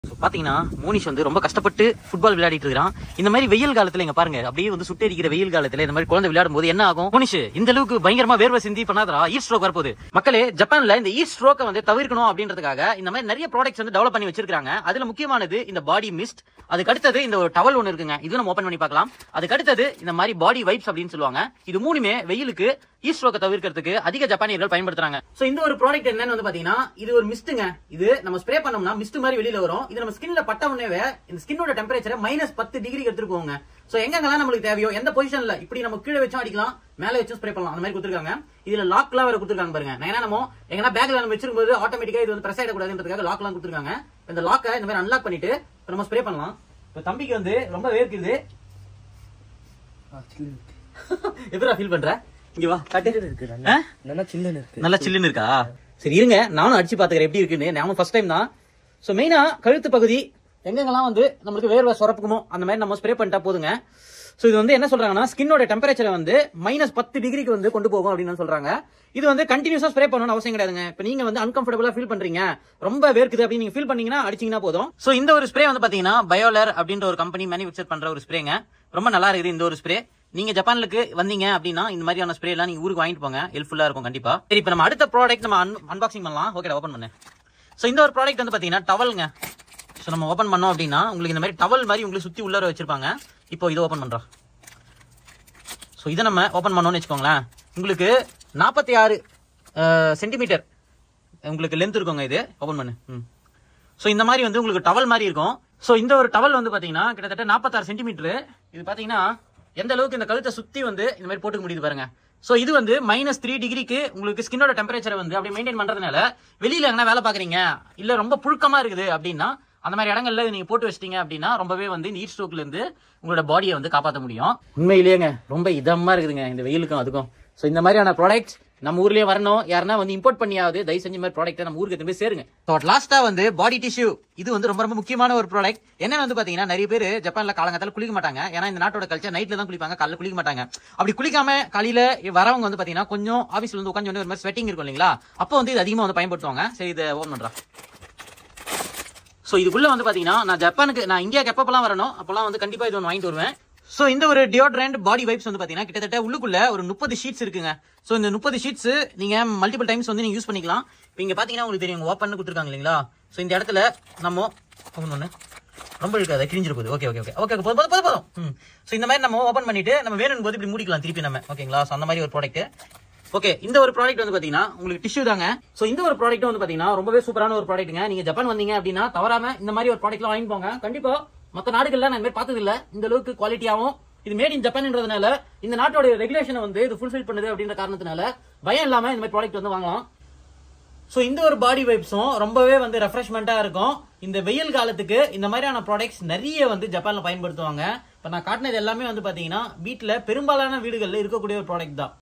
பாத்தீங்கன்னா மோனிஷ் வந்து ரொம்ப கஷ்டப்பட்டு ஃபுட்பால் விளையாடிட்டு இருக்கான் இந்த மாதிரி வெயில் காலத்துல இங்க பாருங்க அப்படியே வந்து சுட்டெரிக்கிற வெயில் காலத்துல இந்த மாதிரி குழந்தை விளையாடும் போது என்ன ஆகும் மோனிஷ் இந்த அளவுக்கு பயங்கரமா வேர்வை சிந்தி பண்ணாதரா ஈஸ்ட் ஸ்ட்ரோக் வரப்போகுது மக்களே ஜப்பான்ல இந்த ஈஸ்ட் ஸ்ட்ரோக்கை வந்து தவிர்க்கணும் அப்படின்றதுக்காக இந்த மாதிரி நிறைய ப்ராடக்ட்ஸ் வந்து டெவலப் பண்ணி வச்சிருக்காங்க அதுல முக்கியமானது இந்த பாடி மிஸ்ட் அதுக்கு அடுத்தது இந்த ஒரு டவல் ஒன்னு இருக்குங்க இது நம்ம ஓபன் பண்ணி பார்க்கலாம் அதுக்கு அடுத்தது இந்த மாதிரி பாடி வைப்ஸ் அப்படின்னு சொல்லுவாங்க இது மூணுமே வெயிலுக்கு ஈஸ்ட் ஸ்ட்ரோக்கை தவிர்க்கிறதுக்கு அதிக ஜப்பானியர்கள் பயன்படுத்துறாங்க சோ இந்த ஒரு ப்ராடக்ட் என்னன்னு வந்து பாத்தீங்கன்னா இது ஒரு மிஸ்ட்டுங்க இது நம்ம ஸ்ப்ரே பண்ணோம்னா மிஸ்ட் மாதிரி வெளியில வரும் இது நம்ம ஸ்கின்ல பட்ட உடனே இந்த ஸ்கின்னோட டெம்பரேச்சரை மைனஸ் பத்து டிகிரி எடுத்துட்டு போங்க சோ எங்கெங்கெல்லாம் நம்மளுக்கு தேவையோ எந்த பொசிஷன்ல இப்படி நம்ம கீழே வச்சும் அடிக்கலாம் மேல வச்சும் ஸ்ப்ரே பண்ணலாம் அந்த மாதிரி கொடுத்துருக்காங்க இதுல லாக்லாம் வேற கொடுத்துருக்காங்க பாருங்க நான் ஏன்னா நம்ம எங்கன்னா பேக்ல நம்ம வச்சிருக்கும்போது ஆட்டோமேட்டிக்கா இது வந்து பிரஸ் ஆயிடக்கூடாதுன்றதுக்காக லாக்லாம் கொடுத்துருக்காங்க இந்த லாக்கை இந்த மாதிரி அன்லாக் பண்ணிட்டு இப்ப நம்ம ஸ்ப்ரே பண்ணலாம் இப்ப தம்பிக்கு வந்து ரொம்ப வேர்க்குது எப்படா ஃபீல் பண்ற இங்க வா காட்டு ஆ? நல்லா சில்லுன்னு இருக்கு நல்லா சில்லுன்னு இருக்கா சரி இருங்க நானும் அடிச்சு பாத்துக்கிறேன் எப்படி இருக்குன்னு நானும் ஃபர்ஸ்ட் டைம் தான் சோ மெயினா கழுத்து பகுதி எங்கெங்கெல்லாம் வந்து நம்மளுக்கு வேர்வை சுரப்புக்குமோ அந்த மாதிரி நம்ம ஸ்ப்ரே பண்ணிட்டா போதுங்க சோ இது வந்து என்ன சொல்றாங்கன்னா ஸ்கின்னோட டெம்பரேச்சரை வந்து மைனஸ் பத்து டிகிரிக்கு வந்து கொண்டு போகும் அப்படின்னு சொல்றாங்க இது வந்து கண்டினியூஸா ஸ்ப்ரே பண்ணணும்னு அவசியம் கிடையாதுங்க இப்போ நீங்க வந்து அன்கம்ஃபர்டபுளா ஃபீல் பண்றீங்க ரொம்ப வேர்க்குது அப்படின்னு நீங்க ஃபீல் பண்ணீங்கன்னா அடிச்சீங்கன்னா போதும் சோ இந்த ஒரு ஸ்ப்ரே வந்து பாத்தீங்கன்னா பயோலர் அப்படின்ற ஒரு கம்பெனி மேனுஃபேக்சர் பண்ற ஒரு ஸ்ப்ரேங்க ரொம்ப நல்லா இருக்குது இந்த ஒரு ஸ்ப்ரே நீங்க ஜப்பானுக்கு வந்தீங்க அப்படின்னா இந்த மாதிரியான ஸ்ப்ரே எல்லாம் நீங்க ஊருக்கு வாங்கிட்டு போங்க ஹெல்ப்ஃபுல்லா இருக்கும் கண்டிப்பா சரி இப்போ நம்ம அடுத்த ப்ராடக்ட் நம்ம அன்பாக்சிங் பண்ணலாம் ஓகே ஓபன் பண்ணு சோ இந்த ஒரு ப்ராடக்ட் வந்து பாத்தீங்கன்னா டவல்ங்க சோ நம்ம ஓபன் பண்ணோம் அப்படின்னா உங்களுக்கு இந்த மாதிரி டவல் மாதிரி உங்களுக்கு சுத்தி உள்ளார வச்சிருப்பாங்க இப்போ இதை ஓபன் பண்றோம் ஸோ இதை நம்ம ஓப்பன் பண்ணோம்னு வச்சுக்கோங்களேன் உங்களுக்கு நாற்பத்தி ஆறு சென்டிமீட்டர் உங்களுக்கு லென்த் இருக்குங்க இது ஓப்பன் பண்ணு ம் ஸோ இந்த மாதிரி வந்து உங்களுக்கு டவல் மாதிரி இருக்கும் ஸோ இந்த ஒரு டவல் வந்து பார்த்தீங்கன்னா கிட்டத்தட்ட நாற்பத்தாறு சென்டிமீட்டர் இது பார்த்தீங்கன்னா எந்த அளவுக்கு இந்த கழுத்தை சுற்றி வந்து இந்த மாதிரி போட்டுக்க முடியுது பாருங்க ஸோ இது வந்து மைனஸ் த்ரீ டிகிரிக்கு உங்களுக்கு ஸ்கின்னோட டெம்பரேச்சரை வந்து அப்படி மெயின்டைன் பண்ணுறதுனால வெளியில் எங்கன்னா வேலை பார்க்குறீங்க இல்லை ரொம்ப புழுக்கமாக இருக்குது அப்படின்னா அந்த மாதிரி இடங்கள்ல நீங்க போட்டு வச்சிட்டீங்க அப்படின்னா ரொம்பவே வந்து இந்த ஹீட் ஸ்ட்ரோக்ல இருந்து உங்களோட பாடியை வந்து காப்பாற்ற முடியும் உண்மையிலேயேங்க ரொம்ப இதமா இருக்குதுங்க இந்த வெயிலுக்கும் அதுக்கும் ஸோ இந்த மாதிரியான ப்ராடக்ட் நம்ம ஊர்லயே வரணும் யாருன்னா வந்து இம்போர்ட் பண்ணியாவது தயவு செஞ்ச மாதிரி ப்ராடக்ட் நம்ம ஊருக்கு திரும்பி சேருங்க ஸோ லாஸ்டா வந்து பாடி டிஷ்யூ இது வந்து ரொம்ப ரொம்ப முக்கியமான ஒரு ப்ராடக்ட் என்னன்னு வந்து பாத்தீங்கன்னா நிறைய பேர் ஜப்பான்ல காலங்கத்தால குளிக்க மாட்டாங்க ஏன்னா இந்த நாட்டோட கல்ச்சர் நைட்ல தான் குளிப்பாங்க காலைல குளிக்க மாட்டாங்க அப்படி குளிக்காம காலையில வரவங்க வந்து பாத்தீங்கன்னா கொஞ்சம் ஆஃபீஸ்ல வந்து உட்காந்து ஒரு மாதிரி ஸ்வெட்டிங் இருக்கும் இல்லைங்களா அப்போ வந்து இது அதிகமா வந்து பயன்படுத்துவாங்க சரி இதை ஓன் பண்றேன் ஸோ இதுக்குள்ள வந்து பாத்தீங்கன்னா நான் ஜப்பானுக்கு நான் இந்தியாவுக்கு எப்பப்பெல்லாம் வரணும் அப்பெல்லாம் வந்து கண்டிப்பா இது ஒன்று வாங்கிட்டு வருவேன் ஸோ இந்த ஒரு டியோட்ரண்ட் பாடி வைப்ஸ் வந்து பாத்தீங்கன்னா கிட்டத்தட்ட உள்ளுக்குள்ள ஒரு முப்பது ஷீட்ஸ் இருக்குங்க ஸோ இந்த முப்பது ஷீட்ஸ் நீங்க மல்டிபிள் டைம்ஸ் வந்து நீங்க யூஸ் பண்ணிக்கலாம் இப்போ இங்க பாத்தீங்கன்னா உங்களுக்கு தெரியும் ஓப்பன் கொடுத்துருக்காங்க இல்லைங்களா ஸோ இந்த இடத்துல நம்ம ஓப்பன் பண்ணு ரொம்ப இருக்காது கிழிஞ்சிரு போகுது ஓகே ஓகே ஓகே ஓகே போதும் போதும் போதும் போதும் ம் ஸோ இந்த மாதிரி நம்ம ஓப்பன் பண்ணிட்டு நம்ம வேணும் போது இப்படி மூடிக்கலாம் திருப்பி நம்ம ஓகேங்களா ஸோ அந்த மாதிரி ஒரு ப்ராடக்ட் ஓகே இந்த ஒரு ப்ராடக்ட் வந்து பாத்தீங்கன்னா உங்களுக்கு டிஷ்யூ தாங்க சோ இந்த ஒரு ப்ராடக்ட் வந்து பாத்தீங்கன்னா ரொம்பவே சூப்பரான ஒரு ப்ராடக்ட்டுங்க நீங்க ஜப்பான் வந்தீங்க அப்படின்னா தவறாம இந்த மாதிரி ஒரு ப்ராடக்ட்லாம் வாங்கி போங்க கண்டிப்பா மத்த நாடுகள்ல நான் இந்த மாதிரி பார்த்தது இல்ல இந்த அளவுக்கு குவாலிட்டியாவும் இது மேட் இன் ஜப்பான்ன்றதுனால இந்த நாட்டோட ரெகுலேஷனை வந்து இது ஃபுல்ஃபில் பண்ணுது அப்படின்ற காரணத்தினால பயம் இல்லாம இந்த மாதிரி ப்ராடக்ட் வந்து வாங்கலாம் ஸோ இந்த ஒரு பாடி வைப்ஸும் ரொம்பவே வந்து ரெஃப்ரெஷ்மெண்டா இருக்கும் இந்த வெயில் காலத்துக்கு இந்த மாதிரியான ப்ராடக்ட்ஸ் நிறைய வந்து ஜப்பான்ல பயன்படுத்துவாங்க இப்போ நான் காட்டினது எல்லாமே வந்து பாத்தீங்கன்னா வீட்டில் பெரும்பாலான வீடுகளில் இருக்கக்கூடிய ஒரு ப்ராடக்ட் தான்